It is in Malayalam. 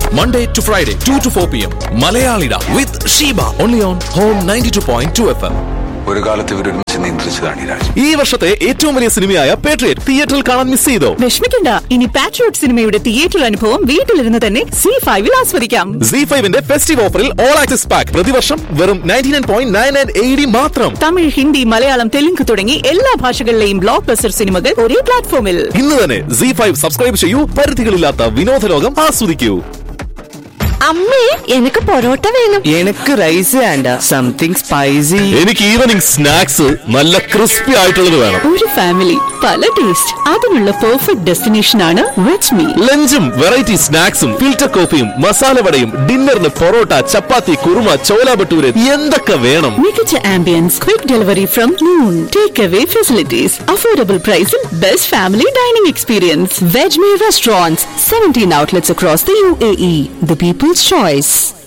Monday to Friday, 2 to 4 p.m. Malayalida with Sheba. Only on Home 92.2 FM. ഒരു കാലത്ത് ഇവരൊരുമിച്ച് നിയന്ത്രിച്ചതാണ് ഈ രാജ്യം ഈ വർഷത്തെ ഏറ്റവും വലിയ സിനിമയായ പേട്രിയറ്റ് തിയേറ്ററിൽ കാണാൻ മിസ് ചെയ്തോ വിഷമിക്കണ്ട ഇനി പാട്രിയോട്ട് സിനിമയുടെ തിയേറ്റർ അനുഭവം വീട്ടിലിരുന്ന് തന്നെ സി ഫൈവിൽ ആസ്വദിക്കാം സി ഫൈവിന്റെ ഫെസ്റ്റീവ് ഓഫറിൽ ഓൾ ആക്സസ് പാക്ക് പ്രതിവർഷം വെറും ninety nine point nine nine eighty മാത്രം തമിഴ് ഹിന്ദി മലയാളം തെലുങ്ക് തുടങ്ങി എല്ലാ ഭാഷകളിലെയും ബ്ലോക്ക് ബസ്റ്റർ സിനിമകൾ ഒരേ പ്ലാറ്റ്ഫോമിൽ ഇന്ന് തന്നെ സി ഫൈവ് സബ്സ്ക്രൈബ് ചെയ്യൂ പരിധികളില്ലാത്ത വിനോദലോകം ആസ്വദിക്കൂ അമ്മേ എനിക്ക് പൊറോട്ട വേണം എനക്ക് റൈസ് വേണ്ട സംതിങ് സ്പൈസി എനിക്ക് ഈവനിങ് സ്നാക്സ് നല്ല ക്രിസ്പി ആയിട്ടുള്ളത് വേണം ഒരു ഫാമിലി പല ടേസ്റ്റ് അതിനുള്ള പെർഫെക്റ്റ് ഡെസ്റ്റിനേഷൻ ആണ് റിച്ച് മീ ലഞ്ചും വെറൈറ്റി സ്നാക്സും ഫിൽറ്റർ കോഫിയും മസാല വടയും ഡിന്നറിന് പൊറോട്ട ചപ്പാത്തി കുറുമ ചോല ഭട്ടൂര് എന്തൊക്കെ വേണം മികച്ച ambience quick delivery from non take away facilities affordable പ്രൈസിൽ best family dining experience Veg Me restaurants seventeen outlets across the UAE. The people's choice.